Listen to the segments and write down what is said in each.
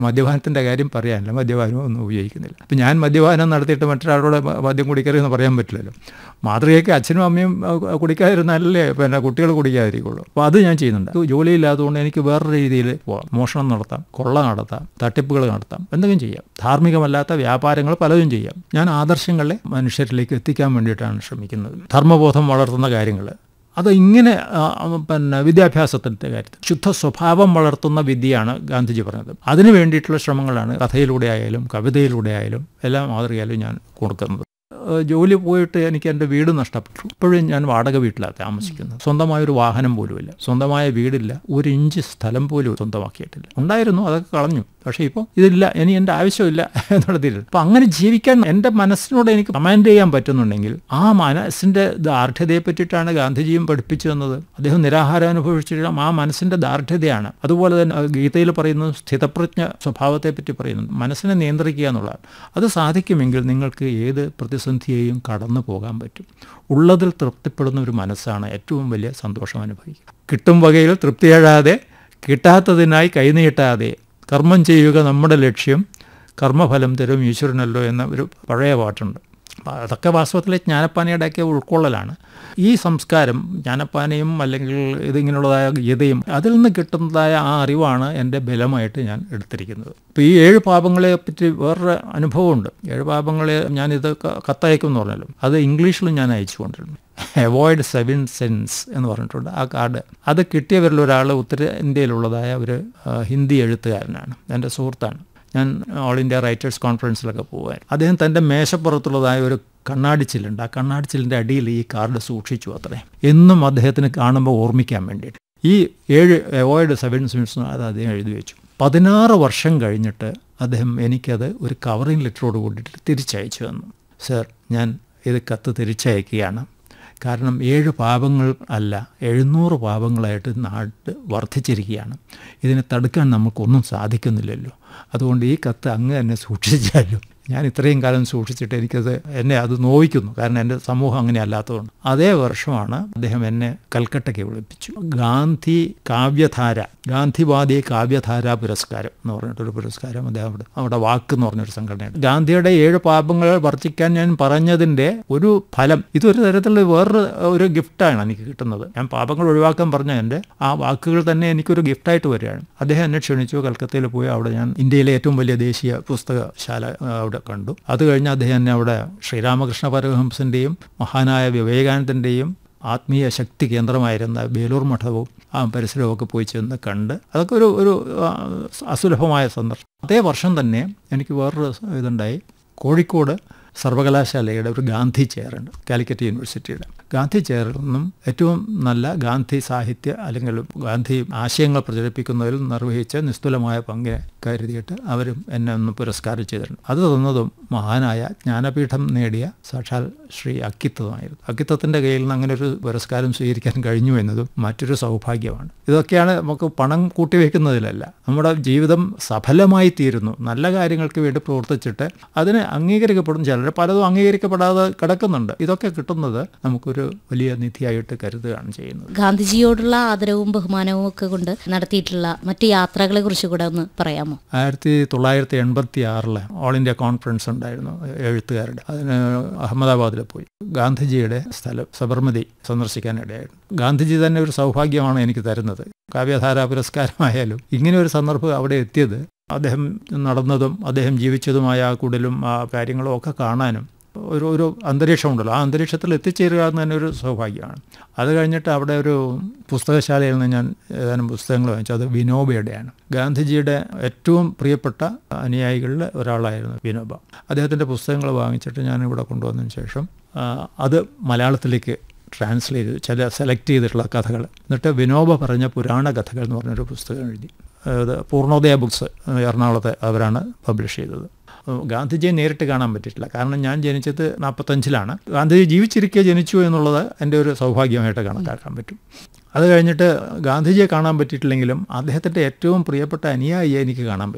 മദ്യപാനത്തിൻ്റെ കാര്യം പറയാനില്ല മദ്യപാനവും ഒന്നും ഉപയോഗിക്കുന്നില്ല അപ്പം ഞാൻ മദ്യപാനം നടത്തിയിട്ട് മറ്റൊരാളോട് മ- മദ്യം കുടിക്കരുതെന്ന് പറയാൻ പറ്റില്ലല്ലോ മാതൃകയ്ക്ക് അച്ഛനും അമ്മയും അഹ് കുടിക്കാതിരുന്നാലല്ലേ പിന്നെ കുട്ടികൾ കുടിക്കാതിരിക്കുള്ളൂ അപ്പോൾ അത് ഞാൻ ചെയ്യുന്നുണ്ട് ജോലിയില്ലാത്തതുകൊണ്ട് എനിക്ക് വേറൊരു രീതിയിൽ പോകാം മോഷണം നടത്താം കൊള്ള നടത്താം തട്ടിപ്പുകൾ നടത്താം എന്തെങ്കിലും ചെയ്യാം ധാർമ്മികമല്ലാത്ത വ്യാപാരങ്ങൾ പലതും ചെയ്യാം ഞാൻ ആദർശങ്ങളെ മനുഷ്യരിലേക്ക് എത്തിക്കാൻ വേണ്ടിയിട്ടാണ് ശ്രമിക്കുന്നത് ധർമ്മബോധം വളർത്തുന്ന കാര്യങ്ങൾ അത് ഇങ്ങനെ ആ, പിന്നെ വിദ്യാഭ്യാസത്തിൻ്റെ കാര്യത്തിൽ ശുദ്ധ സ്വഭാവം വളർത്തുന്ന വിദ്യയാണ് ഗാന്ധിജി പറഞ്ഞത് അതിനു വേണ്ടിയിട്ടുള്ള ശ്രമങ്ങളാണ് കഥയിലൂടെ ആയാലും കവിതയിലൂടെ ആയാലും എല്ലാ മാതൃകയാലും ഞാൻ കൊടുക്കുന്നത് ഏഹ് ജോലി പോയിട്ട് എനിക്ക് എൻ്റെ വീട് നഷ്ടപ്പെട്ടു ഇപ്പോഴും ഞാൻ വാടക വീട്ടിലാണ് താമസിക്കുന്നത് സ്വന്തമായൊരു വാഹനം പോലുമില്ല സ്വന്തമായ വീടില്ല ഒരു ഇഞ്ച് സ്ഥലം പോലും സ്വന്തമാക്കിയിട്ടില്ല ഉണ്ടായിരുന്നു അതൊക്കെ കളഞ്ഞു പക്ഷേ ഇപ്പോൾ ഇതില്ല ഇനി എൻ്റെ ആവശ്യമില്ല എന്നുള്ളതിൽ അപ്പം അങ്ങനെ ജീവിക്കാൻ എൻ്റെ മനസ്സിനോട് എനിക്ക് കമാൻഡ് ചെയ്യാൻ പറ്റുന്നുണ്ടെങ്കിൽ ആ മനസ്സിൻ്റെ ദാർഢ്യതയെ പറ്റിയിട്ടാണ് ഗാന്ധിജിയും പഠിപ്പിച്ചു തന്നത് അദ്ദേഹം നിരാഹാരം അനുഭവിച്ചിട്ടുള്ള ആ മനസ്സിൻ്റെ ദാർഢ്യതയാണ് അതുപോലെ തന്നെ അഹ് ഗീതയിൽ പറയുന്നത് സ്ഥിതപ്രജ്ഞ സ്വഭാവത്തെ പറ്റി പറയുന്നത് മനസ്സിനെ നിയന്ത്രിക്കുക എന്നുള്ളതാണ് അത് സാധിക്കുമെങ്കിൽ നിങ്ങൾക്ക് ഏത് പ്രതിസന്ധിയെയും കടന്നു പോകാൻ പറ്റും ഉള്ളതിൽ തൃപ്തിപ്പെടുന്ന ഒരു മനസ്സാണ് ഏറ്റവും വലിയ സന്തോഷം അനുഭവിക്കുക കിട്ടും വകയിൽ തൃപ്തിയഴാതെ കിട്ടാത്തതിനായി കൈനീട്ടാതെ കർമ്മം ചെയ്യുക നമ്മുടെ ലക്ഷ്യം കർമ്മഫലം തരും ഈശ്വരനല്ലോ എന്ന ഒരു പഴയ പാട്ടുണ്ട് അപ്പോൾ അതൊക്കെ വാസ്തവത്തിൽ ജ്ഞാനപ്പാനയുടെയൊക്കെ ഉൾക്കൊള്ളലാണ് ഈ സംസ്കാരം ജ്ഞാനപ്പാനയും അല്ലെങ്കിൽ ഇതിങ്ങനെയുള്ളതായ ഗീതയും അതിൽ നിന്ന് കിട്ടുന്നതായ ആ അറിവാണ് എൻ്റെ ബലമായിട്ട് ഞാൻ എടുത്തിരിക്കുന്നത് ഇപ്പോൾ ഈ ഏഴ് പാപങ്ങളെ പറ്റി വേറൊരു അനുഭവമുണ്ട് ഏഴ് പാപങ്ങളെ ഞാനിത് ക- കത്തയക്കും എന്ന് പറഞ്ഞല്ലോ അത് ഇംഗ്ലീഷിലും ഞാൻ അയച്ചു കൊണ്ടിരുന്നു അവോയ്ഡ് സെവൻ സെൻസ് എന്ന് പറഞ്ഞിട്ടുണ്ട് ആ കാർഡ് അത് കിട്ടിയവരിൽ ഒരാൾ ഉത്തരേന്ത്യയിലുള്ളതായ ഒരു ആ, ഹിന്ദി എഴുത്തുകാരനാണ് എൻ്റെ സുഹൃത്താണ് ഞാൻ ഓൾ ഇന്ത്യ റൈറ്റേഴ്സ് കോൺഫറൻസിലൊക്കെ പോകാൻ അദ്ദേഹം തൻ്റെ മേശപ്പുറത്തുള്ളതായ ഒരു കണ്ണാടിച്ചില്ലുണ്ട് ആ കണ്ണാടിച്ചില്ലിൻ്റെ അടിയിൽ ഈ കാർഡ് സൂക്ഷിച്ചു അത്രേ എന്നും അദ്ദേഹത്തിന് കാണുമ്പോൾ ഓർമ്മിക്കാൻ വേണ്ടിയിട്ട് ഈ ഏഴ് അവോയ്ഡ് സെവൻ സെൻസ് അത് അദ്ദേഹം എഴുതി വെച്ചു പതിനാറ് വർഷം കഴിഞ്ഞിട്ട് അദ്ദേഹം എനിക്കത് ഒരു കവറിംഗ് ലെറ്ററോട് കൂടിയിട്ട് തിരിച്ചയച്ചു തന്നു സർ ഞാൻ ഇത് കത്ത് തിരിച്ചയക്കുകയാണ് കാരണം ഏഴ് പാപങ്ങൾ അല്ല എഴുന്നൂറ് പാപങ്ങളായിട്ട് നാട്ട് വർദ്ധിച്ചിരിക്കുകയാണ് ഇതിനെ തടുക്കാൻ നമുക്കൊന്നും സാധിക്കുന്നില്ലല്ലോ അതുകൊണ്ട് ഈ കത്ത് അങ്ങ് തന്നെ സൂക്ഷിച്ചാലും ഞാൻ ഇത്രയും കാലം സൂക്ഷിച്ചിട്ട് എനിക്കത് എന്നെ അത് നോവിക്കുന്നു കാരണം എൻ്റെ സമൂഹം അങ്ങനെ അല്ലാത്തതുകൊണ്ട് അതേ വർഷമാണ് അദ്ദേഹം എന്നെ കൽക്കട്ടയ്ക്ക് വിളിപ്പിച്ചു ഗാന്ധി കാവ്യധാര ഗാന്ധിവാദി കാവ്യധാര പുരസ്കാരം എന്ന് പറഞ്ഞിട്ടൊരു പുരസ്കാരം അദ്ദേഹം അവിടെ അവിടെ വാക്ക് എന്ന് പറഞ്ഞൊരു സംഘടനയാണ് ഗാന്ധിയുടെ ഏഴ് പാപങ്ങൾ വർജിക്കാൻ ഞാൻ പറഞ്ഞതിൻ്റെ ഒരു ഫലം ഇതൊരു തരത്തിലുള്ള വേറൊരു ഒരു ഗിഫ്റ്റാണ് എനിക്ക് കിട്ടുന്നത് ഞാൻ പാപങ്ങൾ ഒഴിവാക്കാൻ പറഞ്ഞ എൻ്റെ ആ വാക്കുകൾ തന്നെ എനിക്കൊരു ഗിഫ്റ്റായിട്ട് വരികയാണ് അദ്ദേഹം എന്നെ ക്ഷണിച്ചു കൽക്കത്തയിൽ പോയി അവിടെ ഞാൻ ഇന്ത്യയിലെ ഏറ്റവും വലിയ ദേശീയ പുസ്തകശാല ആ, അവിടെ കണ്ടു അത് കഴിഞ്ഞ് അദ്ദേഹം എന്നെ അവിടെ ശ്രീരാമകൃഷ്ണ പരമഹംസൻ്റെയും മഹാനായ വിവേകാനന്ദൻ്റെയും ആത്മീയ ശക്തി കേന്ദ്രമായിരുന്ന ബേലൂർ മഠവും ആ പരിസരവും ഒക്കെ പോയി ചെന്ന് കണ്ട് അതൊക്കെ ഒരു ഒരു ആ, അസുലഭമായ സന്ദർഭം അതേ വർഷം തന്നെ എനിക്ക് വേറൊരു ഇതുണ്ടായി കോഴിക്കോട് സർവകലാശാലയുടെ ഒരു ഗാന്ധി ചെയറുണ്ട് കാലിക്കറ്റ് യൂണിവേഴ്സിറ്റിയുടെ ഗാന്ധി ചെയറിൽ നിന്നും ഏറ്റവും നല്ല ഗാന്ധി സാഹിത്യ അല്ലെങ്കിൽ ഗാന്ധി ആശയങ്ങൾ പ്രചരിപ്പിക്കുന്നതിൽ നിർവഹിച്ച നിസ്തുലമായ പങ്ക് കരുതിയിട്ട് അവരും എന്നെ ഒന്ന് പുരസ്കാരം ചെയ്തിട്ടുണ്ട് അത് തന്നതും മഹാനായ ജ്ഞാനപീഠം നേടിയ സാക്ഷാൽ ശ്രീ അക്കിത്തമായിരുന്നു അക്കിത്തത്തിൻ്റെ കയ്യിൽ നിന്ന് അങ്ങനെ ഒരു പുരസ്കാരം സ്വീകരിക്കാൻ കഴിഞ്ഞു എന്നതും മറ്റൊരു സൗഭാഗ്യമാണ് ഇതൊക്കെയാണ് നമുക്ക് പണം കൂട്ടിവെക്കുന്നതിലല്ല നമ്മുടെ ജീവിതം സഫലമായി തീരുന്നു നല്ല കാര്യങ്ങൾക്ക് വേണ്ടി പ്രവർത്തിച്ചിട്ട് അതിന് അംഗീകരിക്കപ്പെടും ചിലർ പലതും അംഗീകരിക്കപ്പെടാതെ കിടക്കുന്നുണ്ട് ഇതൊക്കെ കിട്ടുന്നത് നമുക്കൊരു വലിയ നിധിയായിട്ട് കരുതുകയാണ് ചെയ്യുന്നത് ഗാന്ധിജിയോടുള്ള ആദരവും ബഹുമാനവും ഒക്കെ കൊണ്ട് നടത്തിയിട്ടുള്ള മറ്റു യാത്രകളെ കുറിച്ച് കൂടെ ഒന്ന് പറയാമോ ആയിരത്തി തൊള്ളായിരത്തി എൺപത്തി ആറില് ഓൾ ഇന്ത്യ കോൺഫറൻസ് ഉണ്ടായിരുന്നു എഴുത്തുകാരുടെ അതിന് അഹമ്മദാബാദിൽ പോയി ഗാന്ധിജിയുടെ സ്ഥലം സബർമതി സന്ദർശിക്കാനിടയായിരുന്നു ഗാന്ധിജി തന്നെ ഒരു സൗഭാഗ്യമാണ് എനിക്ക് തരുന്നത് കാവ്യധാര പുരസ്കാരമായാലും ഇങ്ങനെ ഒരു സന്ദർഭം അവിടെ എത്തിയത് അദ്ദേഹം നടന്നതും അദ്ദേഹം ജീവിച്ചതുമായ ആ കുടലും ആ കാര്യങ്ങളും ഒക്കെ കാണാനും ഒരു ഒരു അന്തരീക്ഷമുണ്ടല്ലോ ആ അന്തരീക്ഷത്തിൽ എത്തിച്ചേരുക എന്ന് തന്നെ ഒരു സൗഭാഗ്യമാണ് അത് കഴിഞ്ഞിട്ട് അവിടെ ഒരു പുസ്തകശാലയിൽ നിന്ന് ഞാൻ ഏതാനും പുസ്തകങ്ങൾ വാങ്ങിച്ചു അത് വിനോബയുടെയാണ് ഗാന്ധിജിയുടെ ഏറ്റവും പ്രിയപ്പെട്ട അനുയായികളിൽ ഒരാളായിരുന്നു വിനോബ അദ്ദേഹത്തിൻ്റെ പുസ്തകങ്ങൾ വാങ്ങിച്ചിട്ട് ഞാൻ ഇവിടെ കൊണ്ടുവന്നതിന് ശേഷം ആ, അത് മലയാളത്തിലേക്ക് ട്രാൻസ്ലേറ്റ് ചെയ്തു ചില സെലക്ട് ചെയ്തിട്ടുള്ള കഥകൾ എന്നിട്ട് വിനോബ പറഞ്ഞ പുരാണ കഥകൾ എന്ന് പറഞ്ഞൊരു പുസ്തകം എഴുതി അത് പൂർണ്ണോദയ ബുക്സ് എറണാകുളത്തെ അവരാണ് പബ്ലിഷ് ചെയ്തത് ഗാന്ധിജിയെ നേരിട്ട് കാണാൻ പറ്റിയിട്ടില്ല കാരണം ഞാൻ ജനിച്ചത് നാൽപ്പത്തഞ്ചിലാണ് ഗാന്ധിജി ജീവിച്ചിരിക്കെ ജനിച്ചു എന്നുള്ളത് എൻ്റെ ഒരു സൗഭാഗ്യമായിട്ട് കണക്കാക്കാൻ പറ്റും അത് കഴിഞ്ഞിട്ട് ഗാന്ധിജിയെ കാണാൻ പറ്റിയിട്ടില്ലെങ്കിലും അദ്ദേഹത്തിൻ്റെ ഏറ്റവും പ്രിയപ്പെട്ട അനുയായിയെ എനിക്ക് കാണാൻ പറ്റി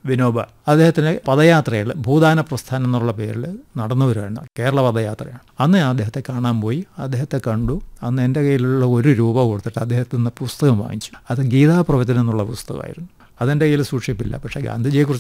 വിനോബ അദ്ദേഹത്തിന് പദയാത്രയിൽ ഭൂദാന പ്രസ്ഥാനം എന്നുള്ള പേരിൽ നടന്നു വരികയാണ് കേരള പദയാത്രയാണ് അന്ന് ഞാൻ അദ്ദേഹത്തെ കാണാൻ പോയി അദ്ദേഹത്തെ കണ്ടു അന്ന് എൻ്റെ കയ്യിലുള്ള ഒരു രൂപ കൊടുത്തിട്ട് അദ്ദേഹത്തിൽ നിന്ന് പുസ്തകം വാങ്ങിച്ചു അത് ഗീതാപ്രവചനം എന്നുള്ള പുസ്തകമായിരുന്നു അതെൻ്റെ കയ്യിൽ സൂക്ഷിപ്പില്ല പക്ഷേ ഗാന്ധിജിയെക്കുറിച്ച്